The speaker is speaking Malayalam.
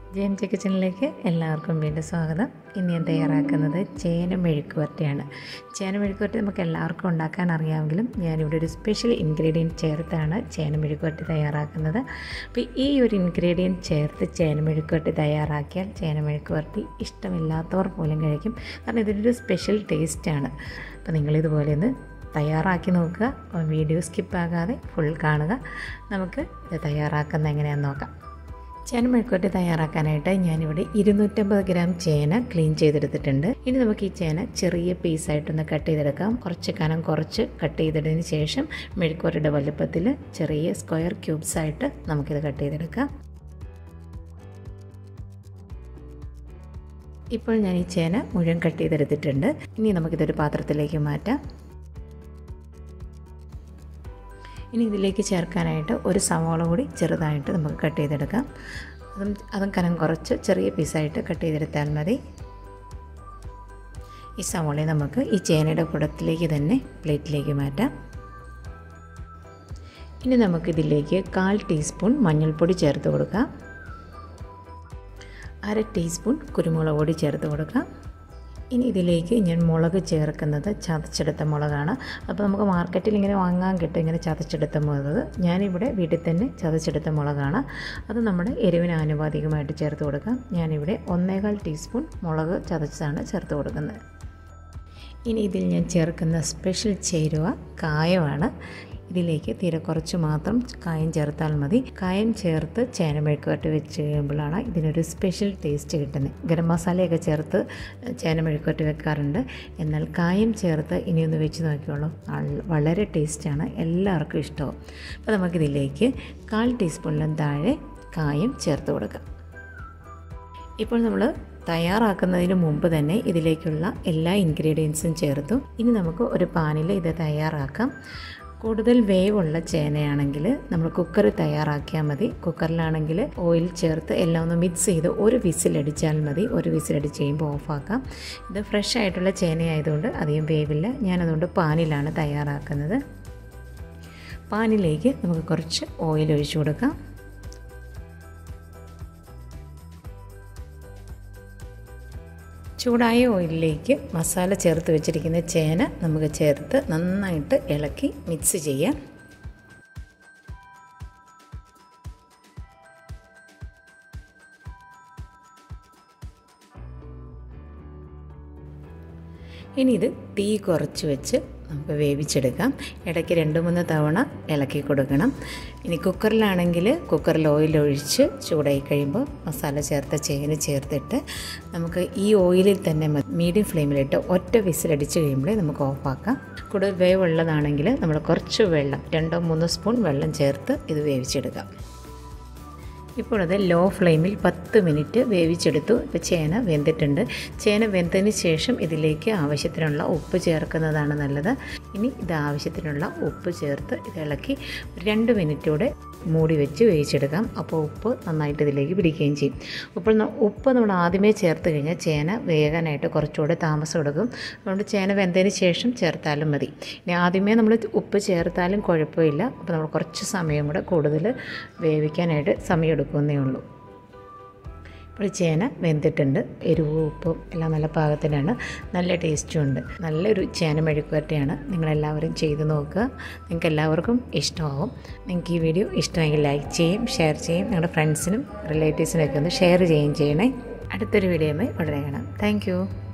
ജെ എം ജെ കിച്ചണിലേക്ക് എല്ലാവർക്കും വീണ്ടും സ്വാഗതം ഇന്ന് ഞാൻ തയ്യാറാക്കുന്നത് ചേന മെഴുക്കുവരട്ടിയാണ് ചേന മെഴുക്കുവരട്ടി നമുക്ക് എല്ലാവർക്കും ഉണ്ടാക്കാൻ അറിയാമെങ്കിലും ഞാനിവിടെ ഒരു സ്പെഷ്യൽ ഇൻഗ്രീഡിയൻറ്റ് ചേർത്താണ് ചേന മെഴുക്കുവരട്ടി തയ്യാറാക്കുന്നത് അപ്പോൾ ഈ ഒരു ഇൻഗ്രീഡിയൻറ്റ് ചേർത്ത് ചേന മെഴുക്കുവരട്ടി തയ്യാറാക്കിയാൽ ചേന മെഴുക്കുവരട്ടി ഇഷ്ടമില്ലാത്തവർ പോലും കഴിക്കും കാരണം ഇതൊരു സ്പെഷ്യൽ ടേസ്റ്റാണ് അപ്പോൾ നിങ്ങളിതുപോലെ ഒന്ന് തയ്യാറാക്കി നോക്കുക വീഡിയോ സ്കിപ്പാകാതെ ഫുൾ കാണുക നമുക്ക് ഇത് തയ്യാറാക്കുന്ന എങ്ങനെയാണെന്ന് നോക്കാം ചേന മെഴുക്കുവരട്ടി തയ്യാറാക്കാനായിട്ട് ഞാനിവിടെ ഇരുന്നൂറ്റമ്പത് ഗ്രാം ചേന ക്ലീൻ ചെയ്തെടുത്തിട്ടുണ്ട് ഇനി നമുക്ക് ഈ ചേന ചെറിയ പീസായിട്ടൊന്ന് കട്ട് ചെയ്തെടുക്കാം കുറച്ച് കനം കുറച്ച് കട്ട് ചെയ്തതിന് ശേഷം മെഴുക്കുവരട്ടിയുടെ വലുപ്പത്തിൽ ചെറിയ സ്ക്വയർ ക്യൂബ്സ് ആയിട്ട് നമുക്കിത് കട്ട് ചെയ്തെടുക്കാം ഇപ്പോൾ ഞാൻ ഈ ചേന മുഴുവൻ കട്ട് ചെയ്തെടുത്തിട്ടുണ്ട് ഇനി നമുക്കിതൊരു പാത്രത്തിലേക്ക് മാറ്റാം ഇനി ഇതിലേക്ക് ചേർക്കാനായിട്ട് ഒരു സവാള കൂടി ചെറുതായിട്ട് നമുക്ക് കട്ട് ചെയ്തെടുക്കാം അതും അതും കനം കുറച്ച് ചെറിയ പീസായിട്ട് കട്ട് ചെയ്തെടുത്താൽ മതി ഈ സവാളയെ നമുക്ക് ഈ ചേനയുടെ കുടത്തിലേക്ക് തന്നെ പ്ലേറ്റിലേക്ക് മാറ്റാം ഇനി നമുക്കിതിലേക്ക് കാൽ ടീസ്പൂൺ മഞ്ഞൾപ്പൊടി ചേർത്ത് കൊടുക്കാം അര ടീസ്പൂൺ കുരുമുളക് പൊടി ചേർത്ത് കൊടുക്കാം ഇനി ഇതിലേക്ക് ഞാൻ മുളക് ചേർക്കുന്നത് ചതച്ചെടുത്ത മുളകാണ് അപ്പോൾ നമുക്ക് മാർക്കറ്റിൽ ഇങ്ങനെ വാങ്ങാൻ കിട്ടും ഇങ്ങനെ ചതച്ചെടുത്ത മുളക് ഞാനിവിടെ വീട്ടിൽ തന്നെ ചതച്ചെടുത്ത മുളകാണ് അത് നമ്മുടെ എരിവിന് ആനുപാതികമായിട്ട് ചേർത്ത് കൊടുക്കാം ഞാനിവിടെ ഒന്നേകാൽ ടീസ്പൂൺ മുളക് ചതച്ചതാണ് ചേർത്ത് കൊടുക്കുന്നത് ഇനി ഇതിൽ ഞാൻ ചേർക്കുന്ന സ്പെഷ്യൽ ചേരുവ കായമാണ് ഇതിലേക്ക് തീരെ കുറച്ച് മാത്രം കായം ചേർത്താൽ മതി കായം ചേർത്ത് ചേനമെഴുക്കുവരട്ടി വെച്ച് കഴിയുമ്പോഴാണ് ഇതിനൊരു സ്പെഷ്യൽ ടേസ്റ്റ് കിട്ടുന്നത് ഗരം മസാലയൊക്കെ ചേർത്ത് ചേനമെഴുക്കുവരട്ടി വെക്കാറുണ്ട് എന്നാൽ കായം ചേർത്ത് ഇനിയൊന്ന് വെച്ച് നോക്കിയോളൂ വളരെ ടേസ്റ്റാണ് എല്ലാവർക്കും ഇഷ്ടവും അപ്പോൾ നമുക്കിതിലേക്ക് കാൽ ടീസ്പൂണിലും താഴെ കായം ചേർത്ത് കൊടുക്കാം ഇപ്പോൾ നമ്മൾ തയ്യാറാക്കുന്നതിന് മുമ്പ് തന്നെ ഇതിലേക്കുള്ള എല്ലാ ഇൻഗ്രീഡിയൻസും ചേർത്തു ഇനി നമുക്ക് ഒരു പാനിൽ ഇത് തയ്യാറാക്കാം കൂടുതൽ വേവുള്ള ചേനയാണെങ്കിൽ നമ്മൾ കുക്കറിൽ തയ്യാറാക്കിയാൽ മതി കുക്കറിലാണെങ്കിൽ ഓയിൽ ചേർത്ത് എല്ലാം ഒന്ന് മിക്സ് ചെയ്ത് ഒരു വിസിലടിച്ചാൽ മതി ഒരു വിസിലടിച്ച് കഴിയുമ്പോൾ ഓഫാക്കാം ഇത് ഫ്രഷ് ആയിട്ടുള്ള ചേനയായതുകൊണ്ട് അധികം വേവില്ല ഞാനതുകൊണ്ട് പാനിലാണ് തയ്യാറാക്കുന്നത് പാനിലേക്ക് നമുക്ക് കുറച്ച് ഓയിൽ ഒഴിച്ചു കൊടുക്കാം ചൂടായ ഓയിലിലേക്ക് മസാല ചേർത്ത് വെച്ചിരിക്കുന്ന ചേന നമുക്ക് ചേർത്ത് നന്നായിട്ട് ഇളക്കി മിക്സ് ചെയ്യാം ഇനി ഇത് തീ കുറച്ച് വെച്ച് നമുക്ക് വേവിച്ചെടുക്കാം ഇടയ്ക്ക് രണ്ട് മൂന്ന് തവണ ഇളക്കി കൊടുക്കണം ഇനി കുക്കറിലാണെങ്കിൽ കുക്കറിൽ ഓയിൽ ഒഴിച്ച് ചൂടായി കഴിയുമ്പോൾ മസാല ചേർത്ത ചേന ചേർത്തിട്ട് നമുക്ക് ഈ ഓയിലിൽ തന്നെ മീഡിയം ഫ്ലെയിമിലിട്ട് ഒറ്റ വിസിലടിച്ച് കഴിയുമ്പോഴേ നമുക്ക് ഓഫാക്കാം കൂടുതൽ വേവുള്ളതാണെങ്കിൽ നമ്മൾ കുറച്ച് വെള്ളം രണ്ടോ മൂന്നോ സ്പൂൺ വെള്ളം ചേർത്ത് ഇത് വേവിച്ചെടുക്കാം ഇപ്പോൾ അത് ലോ ഫ്ലെയിമിൽ പത്ത് മിനിറ്റ് വേവിച്ചെടുത്തു ഇപ്പോൾ ചേന വെന്തിട്ടുണ്ട് ചേന വെന്തതിന് ശേഷം ഇതിലേക്ക് ആവശ്യത്തിനുള്ള ഉപ്പ് ചേർക്കുന്നതാണ് നല്ലത് ഇനി ഇത് ആവശ്യത്തിനുള്ള ഉപ്പ് ചേർത്ത് ഇത് ഇളക്കി രണ്ട് മിനിറ്റൂടെ മൂടി വെച്ച് വേവിച്ചെടുക്കാം അപ്പോൾ ഉപ്പ് നന്നായിട്ട് ഇതിലേക്ക് പിടിക്കുകയും ചെയ്യും ഇപ്പോൾ ഉപ്പ് നമ്മൾ ആദ്യമേ ചേർത്ത് കഴിഞ്ഞാൽ ചേന വേകാനായിട്ട് കുറച്ചുകൂടെ താമസം എടുക്കും അതുകൊണ്ട് ചേന വെന്തതിന് ശേഷം ചേർത്താലും മതി ഇനി ആദ്യമേ നമ്മൾ ഉപ്പ് ചേർത്താലും കുഴപ്പമില്ല അപ്പോൾ നമ്മൾ കുറച്ച് സമയം കൂടെ കൂടുതൽ വേവിക്കാനായിട്ട് സമയം എടുക്കുന്നേ ഉള്ളൂ ഇപ്പോൾ ചേന വെന്തിട്ടുണ്ട് എരിവും ഉപ്പും എല്ലാം നല്ല പാകത്തിനാണ് നല്ല ടേസ്റ്റും ഉണ്ട് നല്ലൊരു ചേന മെഴുക്കുവരട്ടിയാണ് നിങ്ങളെല്ലാവരും ചെയ്ത് നോക്കുക നിങ്ങൾക്ക് എല്ലാവർക്കും ഇഷ്ടമാവും നിങ്ങൾക്ക് ഈ വീഡിയോ ഇഷ്ടമെങ്കിൽ ലൈക്ക് ചെയ്യും ഷെയർ ചെയ്യും നിങ്ങളുടെ ഫ്രണ്ട്സിനും റിലേറ്റീവ്സിനൊക്കെ ഒന്ന് ഷെയർ ചെയ്യുകയും ചെയ്യണേ അടുത്തൊരു വീഡിയോയുമായി ഉടനെ കാണാം താങ്ക്